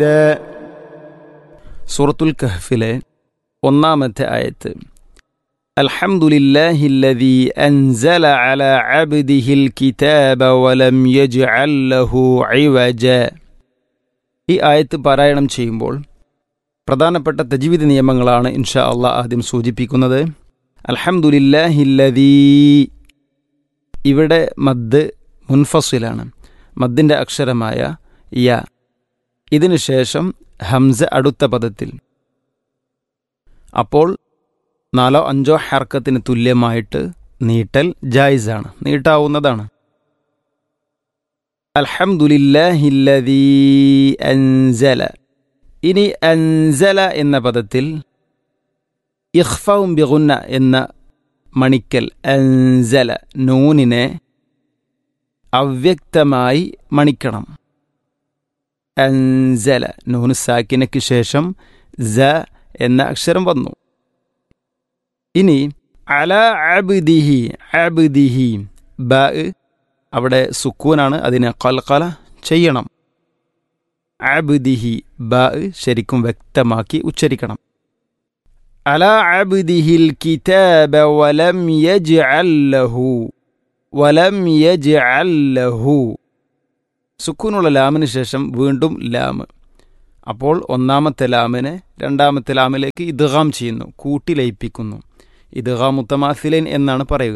സൂറത്തുൽ കഹ്ഫിലെ ഒന്നാമത്തെ ആയത്ത് അൽഹംദുലില്ലാഹി الذي أنزل على عبده الكتاب ولم يجعل له عوجا ഈ ആയത്ത് പാരായണം ചെയ്യുമ്പോൾ പ്രധാനപ്പെട്ട തജ്വീദ് നിയമങ്ങളാണ് ഇൻഷാ അള്ളാഹ് ആദ്യം സൂചിപ്പിക്കുന്നത് അൽഹംദുലില്ലാഹില്ലദീ ഇവിടെ മദ് മുൻഫസിലാണ് മദ്ദിൻ്റെ അക്ഷരമായ യ ഇതിനു ശേഷം ഹംസ അടുത്ത പദത്തിൽ അപ്പോൾ നാലോ അഞ്ചോ ഹർക്കത്തിന് തുല്യമായിട്ട് നീട്ടൽ ജായിസാണ് നീട്ടാവുന്നതാണ് അൽഹംദുലില്ലാഹില്ലദീ അൻസല ഇനി അൻസല എന്ന പദത്തിൽ ഇഖ്ഫവും ബിഗുന്ന എന്ന മണിക്കൽ അൻസല നൂനിനെ അവ്യക്തമായി മണിക്കണം അൻസല നൂന് സാക്കിനയ്ക്ക് ശേഷം സ എന്ന അക്ഷരം വന്നു ഇനി അല അബ്ദിഹി അബ്ദിഹി ബ അവിടെ സുക്കൂനാണ് അതിനെ കൽക്കല ചെയ്യണം അബ്ദിഹി ബ ശരിക്കും വ്യക്തമാക്കി ഉച്ചരിക്കണം അല അബ്ദിഹിൽ കിതാബ വലം യജ്അൽ ലഹു വലം യജ്അൽ ലഹു സുക്കൂനുള്ള ലാമിന് ശേഷം വീണ്ടും ലാമ് അപ്പോൾ ഒന്നാമത്തെ ലാമിനെ രണ്ടാമത്തെ ലാമിലേക്ക് ഇദ്ഗാം ചെയ്യുന്നു കൂട്ടി ലയിപ്പിക്കുന്നു ഇദ്ഗാം മുത്തമാസിലൻ എന്നാണ് പറയുക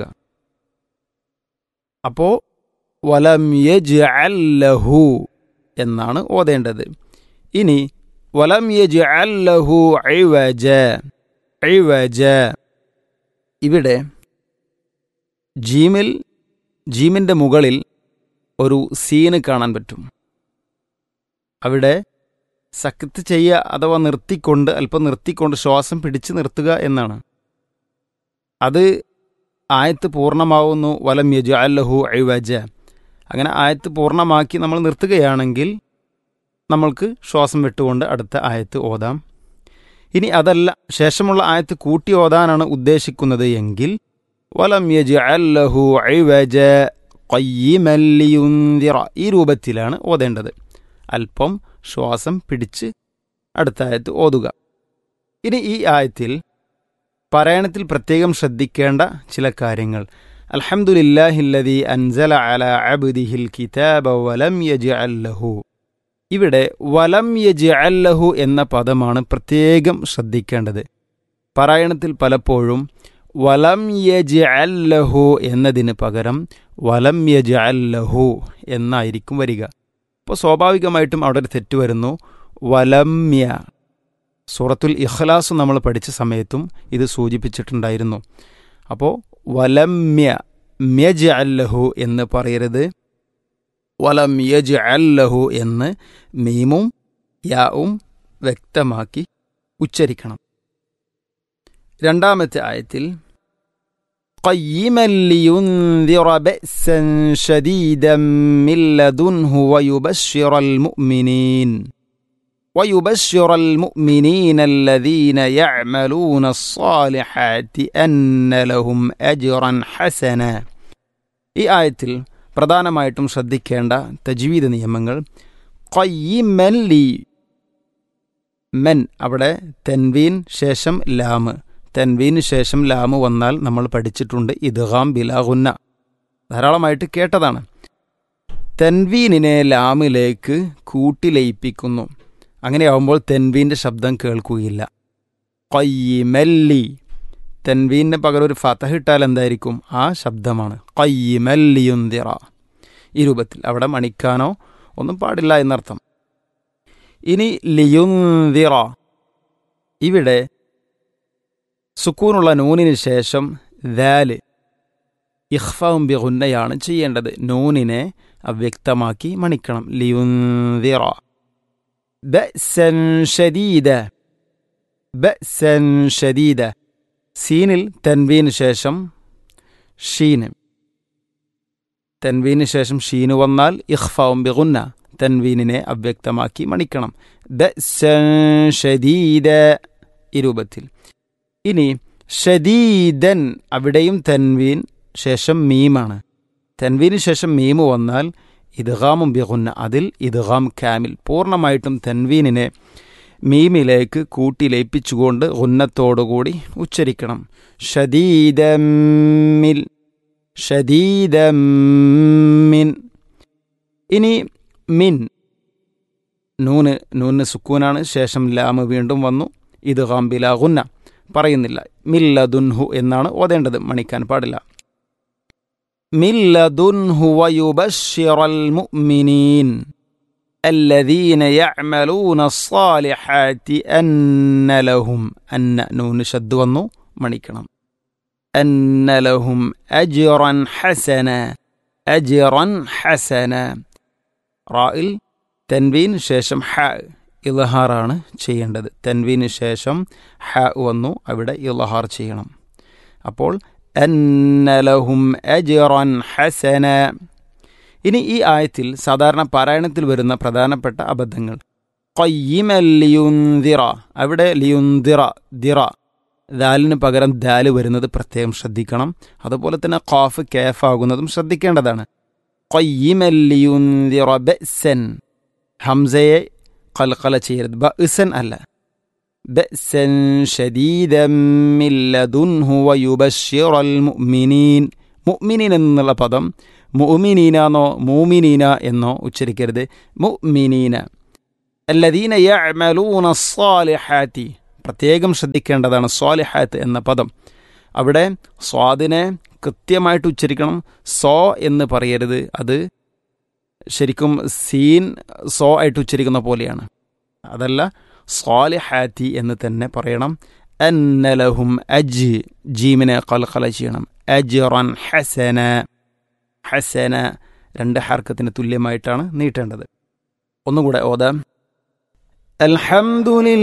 അപ്പോൾ വലം യജ്അൽ ലഹു എന്നാണ് ഓതേണ്ടത് ഇനി വലം യജ്അൽ ലഹു ഇവജ ഇവജ ഇവിടെ ജീമിൽ ജീമിൻ്റെ മുകളിൽ ഒരു സീന് കാണാൻ പറ്റും അവിടെ സക്കത്ത് ചെയ്യുക അഥവാ നിർത്തിക്കൊണ്ട് അല്പം നിർത്തിക്കൊണ്ട് ശ്വാസം പിടിച്ചു നിർത്തുക എന്നാണ് അത് ആയത്ത് പൂർണ്ണമാവുന്നു വലം യജു അല്ലഹു അഴിവജ അങ്ങനെ ആയത്ത് പൂർണ്ണമാക്കി നമ്മൾ നിർത്തുകയാണെങ്കിൽ നമ്മൾക്ക് ശ്വാസം വിട്ടുകൊണ്ട് അടുത്ത ആയത്ത് ഓതാം ഇനി അതല്ല ശേഷമുള്ള ആയത്ത് കൂട്ടി ഓതാനാണ് ഉദ്ദേശിക്കുന്നത് എങ്കിൽ വലം യജു അല്ലഹു അഴിവജ കൊയ്യമല്ലിയുന്തിറ ഈ രൂപത്തിലാണ് ഓതേണ്ടത് അല്പം ശ്വാസം പിടിച്ച് അടുത്ത ആയത്ത് ഓതുക ഇനി ഈ ആയത്തിൽ പറയണത്തിൽ പ്രത്യേകം ശ്രദ്ധിക്കേണ്ട ചില കാര്യങ്ങൾ അൽഹംദുലില്ലാഹില്ലദി അൻസല അല അബ്ദിഹിൽ കിതാബ വലം യജ് അല്ലഹു ഇവിടെ വലം യജ് അല്ലഹു എന്ന പദമാണ് പ്രത്യേകം ശ്രദ്ധിക്കേണ്ടത് പാരായണത്തിൽ പലപ്പോഴും വലം യജ് അല്ലഹു എന്നതിന് പകരം വലം യജ് അല്ലഹു എന്നായിരിക്കും വരിക അപ്പോൾ സ്വാഭാവികമായിട്ടും അവിടെ ഒരു തെറ്റ് വരുന്നു വലമ്യ സൂറത്തുൽ ഇഖ്ലാസ് നമ്മൾ പഠിച്ച സമയത്തും ഇത് സൂചിപ്പിച്ചിട്ടുണ്ടായിരുന്നു അപ്പോൾ വലമ്യ മ്യജ് അല്ലഹു എന്ന് പറയരുത് വലം യജ് അല്ലഹു എന്ന് മീമും യാവും വ്യക്തമാക്കി ഉച്ചരിക്കണം രണ്ടാമത്തെ ആയത്തിൽ قيما لينذر بأسا شديدا من لدنه ويبشر المؤمنين ويبشر المؤمنين الذين يعملون الصالحات أن لهم أجرا حسنا ഈ ആയത്തിൽ പ്രധാനമായിട്ടും ശ്രദ്ധിക്കേണ്ട തജ്വീദ് നിയമങ്ങൾ കൊയ്യമൻ ലി മെൻ അവിടെ തെൻവീൻ ശേഷം ലാമ് തെൻവീന് ശേഷം ലാമ് വന്നാൽ നമ്മൾ പഠിച്ചിട്ടുണ്ട് ഇദ്ഗാം ബിലാഹുന്ന ധാരാളമായിട്ട് കേട്ടതാണ് തെൻവീനിനെ ലാമിലേക്ക് കൂട്ടിലയിപ്പിക്കുന്നു അങ്ങനെയാവുമ്പോൾ തെൻവീൻ്റെ ശബ്ദം കേൾക്കുകയില്ല കൊയ്യമല്ലി തെൻവീനിന് പകരം ഒരു ഫതഹ് ഇട്ടാൽ എന്തായിരിക്കും ആ ശബ്ദമാണ് കൊയ്യമല്ലിയുന്തിറ ഈ രൂപത്തിൽ അവിടെ മണിക്കാനോ ഒന്നും പാടില്ല എന്നർത്ഥം ഇനി ലിയുന്തിറ ഇവിടെ സുക്കൂനുള്ള നൂനിന് ശേഷം ദാല് ഇഖ്ഫവും ബിഗുന്നയാണ് ചെയ്യേണ്ടത് നൂനിനെ അവ്യക്തമാക്കി മണിക്കണം ലിയുന്തിറ ബഅ്സൻ ഷദീദ ബഅ്സൻ ഷദീദ സീനിൽ തൻവീന് ശേഷം ഷീന് തൻവീന് ശേഷം ഷീന് വന്നാൽ ഇഖ്ഫവും ബിഗുന്ന തൻവീനിനെ അവ്യക്തമാക്കി മണിക്കണം ബഅ്സൻ ഷദീദ ഈ രൂപത്തിൽ ഇനി ഷദീദൻ അവിടെയും തൻവീൻ ശേഷം മീമാണ് തൻവീന് ശേഷം മീമ് വന്നാൽ ഇദ്ഗാമും ബിഗുന്ന അതിൽ ഇദ്ഗാം കാമിൽ പൂർണ്ണമായിട്ടും തൻവീനിനെ മീമിലേക്ക് കൂട്ടി ലയിപ്പിച്ചുകൊണ്ട് ഗുന്നത്തോടുകൂടി ഉച്ചരിക്കണം ഷദീദമ്മിൽ ഷദീദമ്മിൻ ഇനി മിൻ നൂന് നൂന് സുക്കൂനാണ് ശേഷം ലാമ് വീണ്ടും വന്നു ഇത് ഗാംബില ഗുന്ന പറയുന്നില്ല മില്ലദുൻഹു എന്നാണ് ഓതേണ്ടത് മണിക്കാൻ പാടില്ല മില്ലദുൻഹു വയുബശ്ശിറൽ മുഅ്മിനീൻ الذين يعملون الصالحات أن لهم أن نون شد ونو മണിക്കണം أن لهم أجرا حسنا أجرا حسنا റായിൽ തൻവീൻ ശേഷം ഹ ഇലഹാറാണ് ചെയ്യേണ്ടത് തൻവീന് ശേഷം ഹ വന്നു അവിടെ ഇലഹാർ ചെയ്യണം അപ്പോൾ അന്നലഹും അജിറൻ ഹസന ഇനി ഈ ആയത്തിൽ സാധാരണ പാരായണത്തിൽ വരുന്ന പ്രധാനപ്പെട്ട അബദ്ധങ്ങൾ കൊയ്യമൽ ലിയുന്തിറ അവിടെ ലിയുന്തിറ ദിറ ദാലിന് പകരം ദാല് വരുന്നത് പ്രത്യേകം ശ്രദ്ധിക്കണം അതുപോലെ തന്നെ ഖാഫ് കേഫ് ആകുന്നതും ശ്രദ്ധിക്കേണ്ടതാണ് കൊയ്യമൽ ലിയുന്തിറ ബെസൻ ഹംസയെ കൽക്കല ചെയ്യരുത് ബഇസൻ അല്ല ബഅസൻ ഷദീദൻ മിൻ ലദുൻഹു വയുബശ്ശിറൽ മുഅ്മിനീൻ മുഅ്മിനീൻ എന്നുള്ള പദം മുഅ്മിനീനാന്നോ മൂമിനീന എന്നോ ഉച്ചരിക്കരുത് മുഅ്മിനീന അല്ലദീന യഅമലൂന സ്വാലിഹാത്തി പ്രത്യേകം ശ്രദ്ധിക്കേണ്ടതാണ് സ്വാലിഹാത്ത് എന്ന പദം അവിടെ സ്വാദിനെ കൃത്യമായിട്ട് ഉച്ചരിക്കണം സോ എന്ന് പറയരുത് അത് ശരിക്കും സീൻ സോ ആയിട്ട് ഉച്ചരിക്കുന്ന പോലെയാണ് അതല്ല സ്വാലിഹാത്തി എന്ന് തന്നെ പറയണം അന്നലഹും അജ് ജീമിനെ കൽക്കല ചെയ്യണം അജ്റൻ ഹസന ഹസന രണ്ട് ഹർക്കത്തിന് തുല്യമായിട്ടാണ് നീട്ടേണ്ടത് ഒന്നുകൂടെ ഓതാം الحمد لله